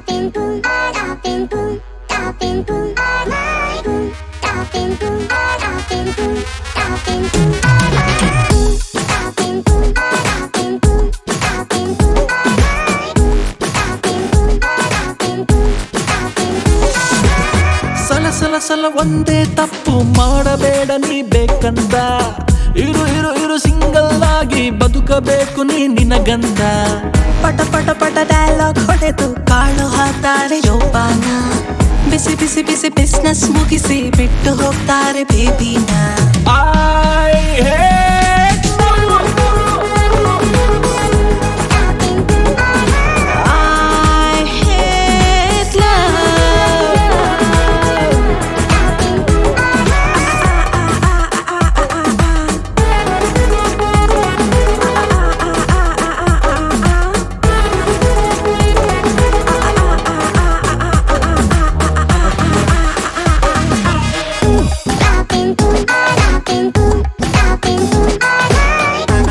Stopping boom, stopping boom, stopping boom, my boom, stopping boom, stopping boom, stopping boom, my boom, stopping boom, stopping boom, stopping boom, my boom, stopping boom, stopping boom, stopping boom. ಸಲ ಸಲ ಸಲ ಒಂದೇ ತಪ್ಪು ಮಾಡಬೇಡ ನೀ ಬೇಕಂದ ಇರು ಇರು ಇರು ಸಿಂಗಲ್ ಆಗಿ ಬದುಕಬೇಕು ನೀ ನಿನಗಂದ ಪಟ ಪಟ ಪಟ ಡೈಲಾಗ್ ಹೊಡೆದು ಕಾಳು ಹಾಕ್ತಾರೆ ಜೋಪಾನ ಬಿಸಿ ಬಿಸಿ ಬಿಸಿ ಬಿಸ್ನೆಸ್ ಮುಗಿಸಿ ಬಿಟ್ಟು ಹೋಗ್ತಾರೆ ಬೇಬಿನ I hate I hate Stopping boom, stopping boom, stopping boom, my boom.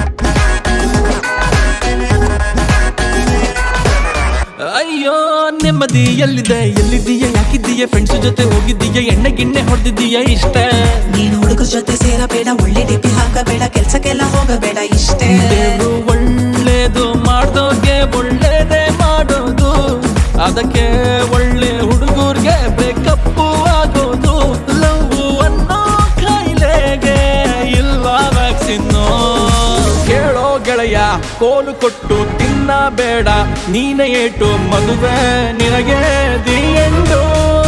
ಅಯ್ಯೋ ನೆಮ್ಮದಿ ಎಲ್ಲಿದೆ ಎಲ್ಲಿದ್ದೀಯ ಯಾಕಿದ್ದೀಯ ಫ್ರೆಂಡ್ಸ್ ಜೊತೆ ಹೋಗಿದ್ದೀಯ ಎಣ್ಣೆ ಗಿಣ್ಣೆ ಹೊಡೆದಿದ್ದೀಯ ಇಷ್ಟ ನೀನು ಹುಡುಗರ ಜೊತೆ ಸೇರಬೇಡ ಒಳ್ಳೆ ಡಿಪಿ ಹಾಕಬೇಡ ಕೆಲ್ಸಕ್ಕೆಲ್ಲ ಹೋಗಬೇಡ ಇಷ್ಟೇ ದೇವ್ರು ಒಳ್ಳೇದು ಮಾಡ್ದೋರ್ಗೆ ಒಳ್ಳೇದೇ ಮಾಡೋದು ಅದಕ್ಕೆ ಒಳ್ಳೆ ಹುಡುಗರ್ಗೆ ಬ್ರೇಕಪ್ಪು ಆಗೋದು ಲವ್ ಅನ್ನೋ ಕಾಯಿಲೆಗೆ ಇಲ್ಲ ವ್ಯಾಕ್ಸಿನ್ನು ಕೇಳೋ ಗೆಳೆಯ ಕೋಲು ಕೊಟ್ಟು ತಿನ್ನಬೇಡ ನೀನೇ ಏಟು ಮದುವೆ ನಿನಗೆ the end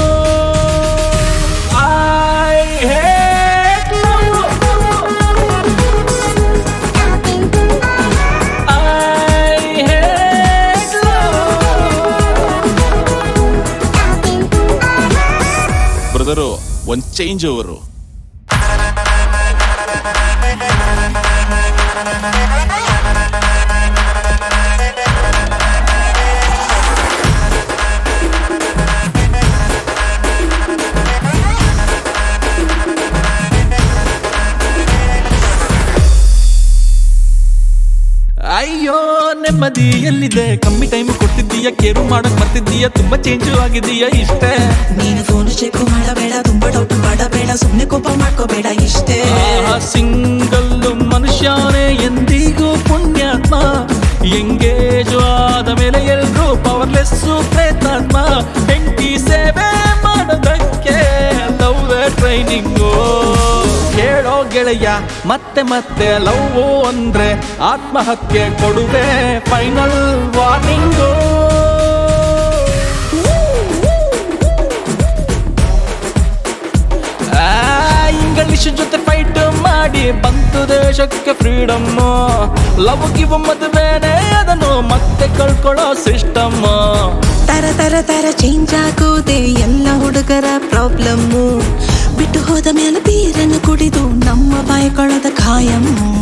I hate Stopping boom, I hate love. stopping boom, brother ಒಂದ್ ಚೇಂಜ್ ಅವರು ಅಯ್ಯೋ ನೆಮ್ಮದಿ ಎಲ್ಲಿದೆ ಕಮ್ಮಿ ಟೈಮ್ ಕೊಟ್ಟಿದ್ದೀಯ ಕೇರು ಮಾಡಕ್ ಬರ್ತಿದ್ದೀಯ ತುಂಬಾ ಚೇಂಜ್ ಆಗಿದೀಯ ಇಷ್ಟೇ ನೀನು ಫೋನ್ ಚೆಕ್ ಮಾಡಬೇಡ ತುಂಬಾ ಡೌಟ್ ಮಾಡಬೇಡ ಸುಮ್ನೆ ಕೋಪ ಮಾಡ್ಕೋಬೇಡ ಇಷ್ಟೇ ಸಿಂಗಲ್ ಮನುಷ್ಯನೇ ಎಂದಿಗೂ ಪುಣ್ಯಾತ್ಮ ಎಂಗೇಜ್ ಆದ ಮೇಲೆ ಎಲ್ರೂ ಪವರ್ಲೆಸ್ ಪ್ರೇತಾತ್ಮ ಹೆಂಡತಿ ಸೇವೆ ಮಾಡೋದಕ್ಕೆ ಲವ್ ಟ್ರೈನಿಂಗು ಕೇಳೋ ಗೆಳೆಯ ಮತ್ತೆ ಮತ್ತೆ ಲವ್ ಅಂದ್ರೆ ಆತ್ಮಹತ್ಯೆ ಕೊಡುವೆ ಫೈನಲ್ ವಾರ್ನಿಂಗು ಆ, ಇಂಗ್ಲಿಷ್ ಜೊತೆ ಫೈಟ್ ಮಾಡಿ ಬಂತು ದೇಶಕ್ಕೆ ಫ್ರೀಡಮ್ ಲವ್ ಗಿವ್ ಮದುವೆನೆ ಅದನ್ನು ಮತ್ತೆ ಕಳ್ಕೊಳ್ಳೋ ಸಿಸ್ಟಮ್ ತರ ತರ ತರ ಚೇಂಜ್ ಆಗೋದೆ ಎಲ್ಲ ಹುಡುಗರ ಪ್ರಾಬ್ಲಮ್ಮು ಬಿಟ್ಟು ಹೋದ ಮೇಲೆ ಬೀರನ್ನು ಕುಡಿದು ನಮ್ಮ ಬಾಯಿ ಕೊಳದ ಖಾಯಮ್ಮು